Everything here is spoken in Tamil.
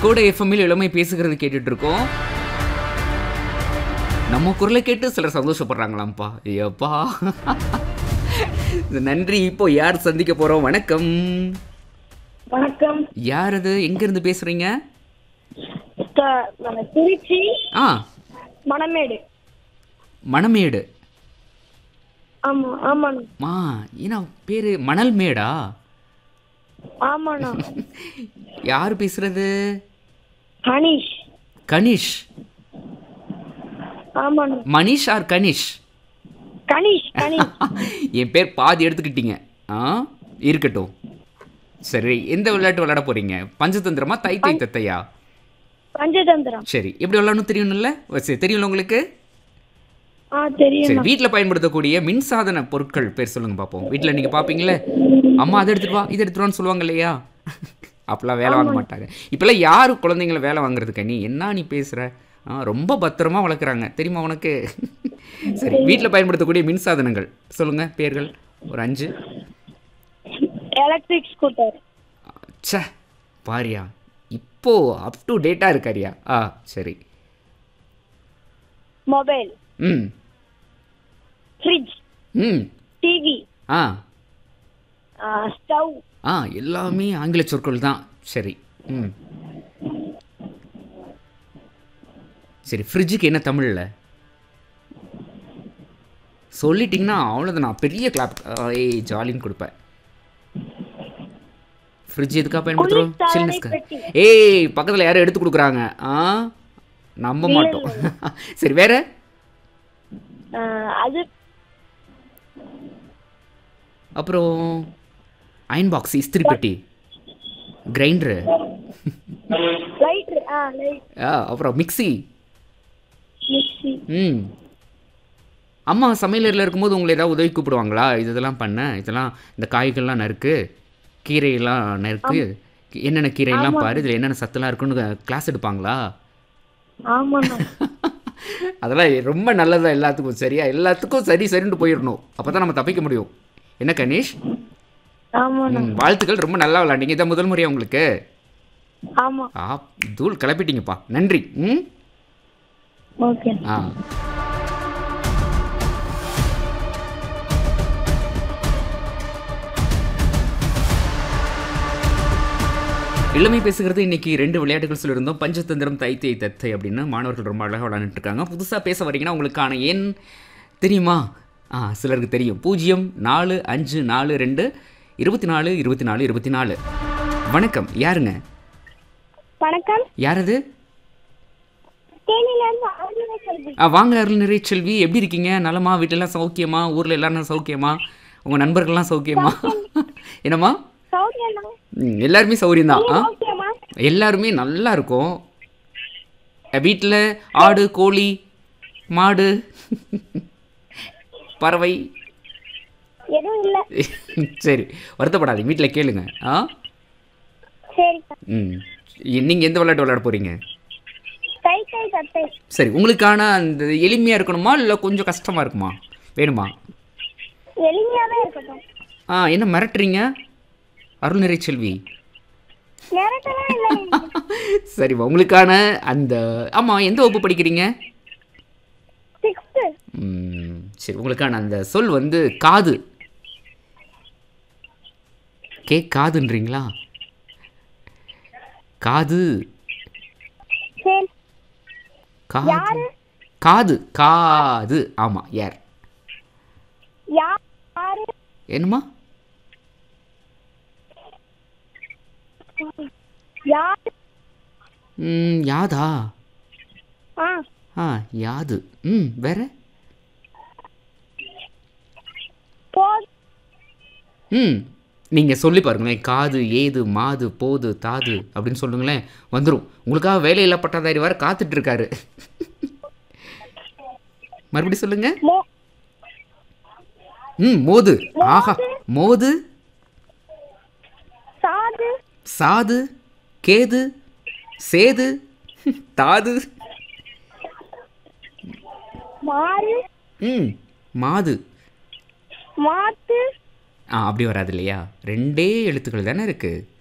கூட எஃப்எம்மில் இளமை பேசுகிறது கேட்டுட்டு இருக்கோம் நம்ம குரலை கேட்டு சிலர் சந்தோஷப்படுறாங்களாம்ப்பா ஐயப்பா நன்றி இப்போ யார் சந்திக்க போறோம் வணக்கம் வணக்கம் யார் அது எங்க இருந்து பேசுறீங்க த- நம்ம திருச்சி ஆ மணமேடு மணமேடு ஆமா ஆமாண்ணா மா ஏன்னா பேரு மணல் மேடா ஆமாண்ணா யார் பேசுறது ஹனீஷ் கனிஷ் ஆமாண்ணா மனிஷ் ஆர் கனிஷ் கணீஷ் கணீஷ் என் பேர் பாதி எடுத்துக்கிட்டீங்க ஆ இருக்கட்டும் சரி எந்த விளையாட்டு விளையாட போறீங்க பஞ்சதந்திரமா தை தை தத்தையா பஞ்சதந்திரம் சரி எப்படி விளையாடணும் தெரியணும்ல சரி தெரியும்ல உங்களுக்கு ஆ தெரியும் சரி வீட்டில் பயன்படுத்தக்கூடிய மின்சாதன பொருட்கள் பேர் சொல்லுங்க பார்ப்போம் வீட்டில் நீங்கள் பார்ப்பீங்களே அம்மா அதை எடுத்துட்டு வா இதை எடுத்துட்டு வான்னு சொல்லுவாங்க இல்லையா அப்பெல்லாம் வேலை வாங்க மாட்டாங்க இப்பெல்லாம் யார் குழந்தைங்கள வேலை வாங்குறதுக்கு நீ என்ன நீ பேசுற ஆ ரொம்ப பத்திரமா வளர்க்குறாங்க தெரியுமா உனக்கு சரி வீட்டில் பயன்படுத்தக்கூடிய மின்சாதனங்கள் சொல்லுங்க பேர்கள் ஒரு அஞ்சு எலக்ட்ரிக் ஸ்கூட்டர் ச்சே பாரியா இப்போ அப் டு டேட்டா இருக்காரியா ஆ சரி மொபைல் ம் ஃப்ரிட்ஜ் ம் டிவி ஆ ஸ்டவ் ஆ எல்லாமே ஆங்கில சொற்கள் தான் சரி ம் சரி ஃப்ரிட்ஜுக்கு என்ன தமிழில் சொல்லிட்டீங்கன்னா அவ்வளோதான் நான் பெரிய கிளாப் ஏய் ஜாலின்னு கொடுப்பேன் ஃப்ரிட்ஜ் எதுக்காக பயன்படுத்துகிறோம் குளிர்சாதனை சில்னஸ்க்கு பெட்டி. ஏய் பக்கத்தில் யாரும் எடுத்து கொடுக்குறாங்க ஆ நம்ப மாட்டோம் சரி வேற அது அப்புறம் அயன் பாக்ஸ் இஸ்திரி பெட்டி கிரைண்டரு லைட் ஆ லைட் ஆ அப்புறம் மிக்ஸி மிக்ஸி ம் அம்மா சமையலறையில் இருக்கும்போது உங்களை ஏதாவது உதவி கூப்பிடுவாங்களா இது இதெல்லாம் பண்ண இதெல்லாம் இந்த காய்கள்லாம் நறுக்கு கீரையெல்லாம் நறுக்கு என்னென்ன கீரையெல்லாம் பாரு இதில் என்னென்ன சத்துலாம் இருக்குன்னு கிளாஸ் எடுப்பாங்களா ஆமாண்ணா அதெல்லாம் ரொம்ப நல்லதா எல்லாத்துக்கும் சரியா எல்லாத்துக்கும் சரி சரின்னு போயிடணும் அப்போ தான் நம்ம தப்பிக்க முடியும் என்ன கணேஷ் ஆமாண்ணா ம், வாழ்த்துக்கள் ரொம்ப நல்லா விளாண்டீங்க இதான் முதல் முறையா உங்களுக்கு ஆமா ஆ தூள் கிளப்பிட்டீங்கப்பா நன்றி ம் ஓகே ஆ இளமை பேசுகிறது இன்னைக்கு ரெண்டு விளையாட்டுகள் சொல்லியிருந்தோம் பஞ்சதந்திரம் தைத்தை தத்தை அப்படின்னு மாணவர்கள் ரொம்ப அழகாக விளையாண்டுட்டு இருக்காங்க புதுசாக பேச வரீங்கன்னா உங்களுக்கான எண் தெரியுமா ஆ சிலருக்கு தெரியும் பூஜ்ஜியம் நாலு அஞ்சு நாலு ரெண்டு இருபத்தி நாலு இருபத்தி நாலு இருபத்தி நாலு வணக்கம் யாருங்க வணக்கம் யாரது தேனியிலிருந்து அருணை செல்வி ஆ வாங்க அருள்நிறை செல்வி எப்படி இருக்கீங்க நலமா வீட்டிலலாம் சௌக்கியமா ஊரில் எல்லாரும் சௌக்கியமா உங்கள் நண்பர்கள்லாம் சௌக்கியமா என்னம்மா சௌக்கியம்ண்ணா ம், எல்லாருமே சௌரியம்தான் ஆ ஓகேம்மா எல்லாருமே நல்லா இருக்கும் வீட்டில் ஆடு கோழி மாடு பறவை எதுவும் இல்ல சரி வருத்தப்படாதீங்க வீட்டில் கேளுங்க ஆ சரிக்கா ம் நீங்கள் எந்த விளையாட்டு விளையாட போகிறீங்க கை கை தட்டை சரி உங்களுக்கான அந்த எளிமையாக இருக்கணுமா இல்லை கொஞ்சம் கஷ்டமாக இருக்குமா வேணுமா எளிமையாவே இருக்கட்டும் ஆ என்ன மிரட்டுறீங்க அருள்நிறை செல்வி நேரத்தெல்லாம் இல்லை சரிம்மா உங்களுக்கான அந்த ஆமாம் எந்த வகுப்பு படிக்கிறீங்க சிக்ஸ்த்து ம், சரி உங்களுக்கான அந்த சொல் வந்து காது கே காதுன்றீங்களா காது சரி காது யாரு? காது காது ஆமாம் யார் யார் யாரு என்னம்மா யார் ம், யாதா ஆ ஆ யாது ம் வேற போ ம் நீங்கள் சொல்லி பாருங்களேன் காது ஏது மாது போது தாது அப்படின்னு சொல்லுங்களேன் வந்துடும் உங்களுக்காக வேலையில்லா பட்டாதாரி வர காத்துட்டு இருக்காரு மறுபடி சொல்லுங்க மோ ம் மோது ஆஹா மோது சாது சாது கேது சேது தாது மாறு ம் மாது மாத்து ஆ அப்படி வராது இல்லையா ரெண்டே எழுத்துக்கள் தானே இருக்குது